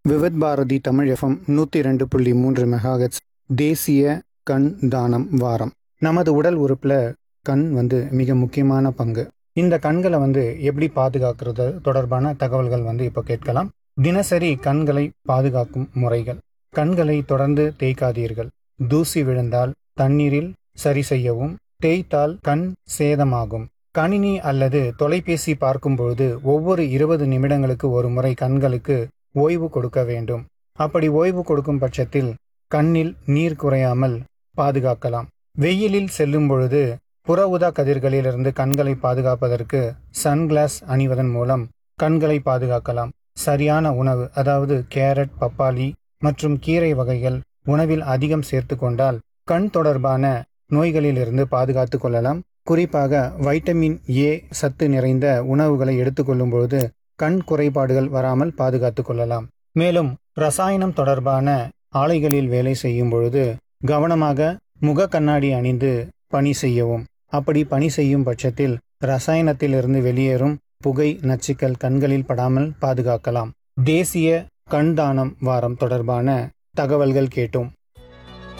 Vividh Bharathi Tamil FM நூற்றி ரெண்டு புள்ளி மூன்று மெகாஹெட்ஸ் தேசிய கண் தானம் வாரம் நமது உடல் உறுப்பில் கண் வந்து மிக முக்கியமான பங்கு இந்த கண்களை வந்து எப்படி பாதுகாக்கிறது தொடர்பான தகவல்கள் வந்து இப்போ கேட்கலாம் தினசரி கண்களை பாதுகாக்கும் முறைகள் கண்களை தொடர்ந்து தேய்க்காதீர்கள் தூசி விழுந்தால் தண்ணீரில் சரி செய்யவும் தேய்த்தால் கண் சேதமாகும் கணினி அல்லது தொலைபேசி பார்க்கும்பொழுது ஒவ்வொரு இருபது நிமிடங்களுக்கு ஒரு முறை கண்களுக்கு ஓய்வு கொடுக்க வேண்டும் அப்படி ஓய்வு கொடுக்கும் பட்சத்தில் கண்ணில் நீர் குறையாமல் பாதுகாக்கலாம் வெயிலில் செல்லும் பொழுது புற ஊதா கதிர்களிலிருந்து கண்களை பாதுகாப்பதற்கு சன்கிளாஸ் அணிவதன் மூலம் கண்களை பாதுகாக்கலாம் சரியான உணவு அதாவது கேரட் பப்பாளி மற்றும் கீரை வகைகள் உணவில் அதிகம் சேர்த்து கொண்டால் கண் தொடர்பான நோய்களிலிருந்து பாதுகாத்து கொள்ளலாம் குறிப்பாக வைட்டமின் ஏ சத்து நிறைந்த உணவுகளை எடுத்துக்கொள்ளும் பொழுது கண் குறைபாடுகள் வராமல் பாதுகாத்து கொள்ளலாம் மேலும் ரசாயனம் தொடர்பான ஆலைகளில் வேலை செய்யும் பொழுது கவனமாக முக கண்ணாடி அணிந்து பணி செய்யவும் அப்படி பணி செய்யும் பட்சத்தில் ரசாயனத்திலிருந்து வெளியேறும் புகை நச்சுக்கள் கண்களில் படாமல் பாதுகாக்கலாம் தேசிய கண் தானம் வாரம் தொடர்பான தகவல்கள் கேட்டோம்